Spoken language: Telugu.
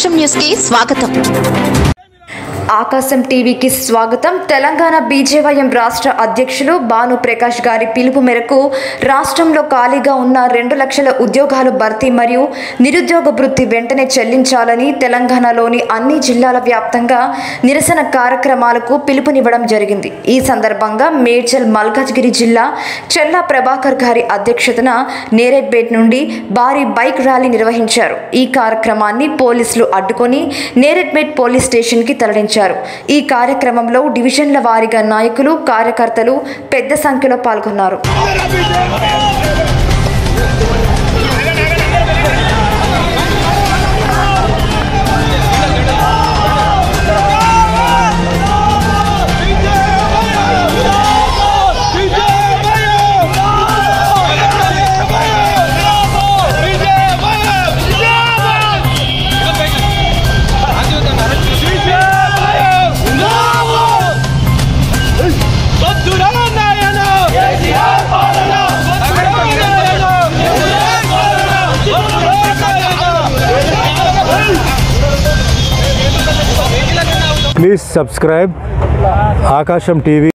ఆకాశం న్యూస్ కి స్వాగతం ఆకాశం టీవీకి స్వాగతం తెలంగాణ బీజేవైఎం రాష్ట్ర అధ్యక్షులు భాను ప్రకాష్ గారి పిలుపు మేరకు రాష్ట్రంలో ఖాళీగా ఉన్న రెండు లక్షల ఉద్యోగాలు భర్తీ మరియు నిరుద్యోగ వృత్తి వెంటనే చెల్లించాలని తెలంగాణలోని అన్ని జిల్లాల వ్యాప్తంగా నిరసన కార్యక్రమాలకు పిలుపునివ్వడం జరిగింది ఈ సందర్భంగా మేడ్చల్ మల్కాజ్గిరి జిల్లా చెల్లా ప్రభాకర్ గారి అధ్యక్షతన నేరేడ్పేట్ నుండి భారీ బైక్ ర్యాలీ నిర్వహించారు ఈ కార్యక్రమాన్ని పోలీసులు అడ్డుకొని నేరేడ్పేట్ పోలీస్ స్టేషన్కి తరలించారు ఈ కార్యక్రమంలో డివిజన్ల వారీగా నాయకులు కార్యకర్తలు పెద్ద సంఖ్యలో పాల్గొన్నారు ప్లీజ్ సబ్స్క్రైబ్ ఆకాశం టీవీ